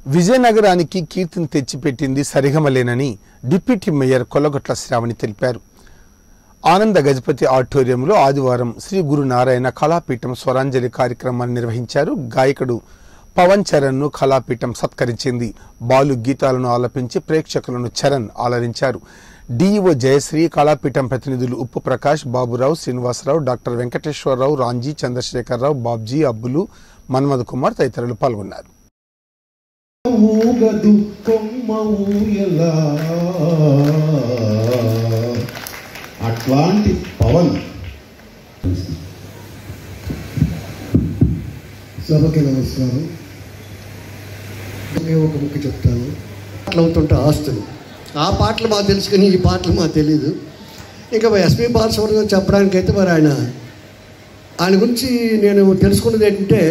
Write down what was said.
విజయనగరానికి కీర్తిని తెచ్చిపెట్టింది సరిగమలేనని డిప్యూటీ మేయర్ కొల్లగొట్ల శ్రావణి తెలిపారు ఆనంద గజపతి ఆడిటోరియంలో ఆదివారం శ్రీ గురు నారాయణ కళాపీఠం స్వరాంజలి కార్యక్రమాన్ని నిర్వహించారు గాయకుడు పవన్ చరణ్ ను కళాపీఠం సత్కరించింది బాలు గీతాలను ఆలపించి ప్రేక్షకులను చరణ్ ఆలరించారు డిఈఓ జయశ్రీ కళాపీఠం ప్రతినిధులు ఉప్పు ప్రకాష్ బాబురావు శ్రీనివాసరావు డాక్టర్ వెంకటేశ్వరరావు రాంజీ చంద్రశేఖరరావు బాబ్జీ అబ్బులు మన్మధ్ కుమార్ తదితరులు పాల్గొన్నారు ఊగదు కొమ్మ ఊయలా అట్లాంటి పవన్ సభకి నమస్కారం నేను ఒక ముక్క చెప్తాను పాటలు అవుతుంటే ఆస్తులు ఆ పాటలు మాకు తెలుసు కానీ ఈ పాటలు మాకు తెలియదు ఇంకా ఎస్పి బాలసుబ్రహ్మణ్యం చెప్పడానికైతే మరి ఆయన ఆయన గురించి నేను తెలుసుకున్నది ఏంటంటే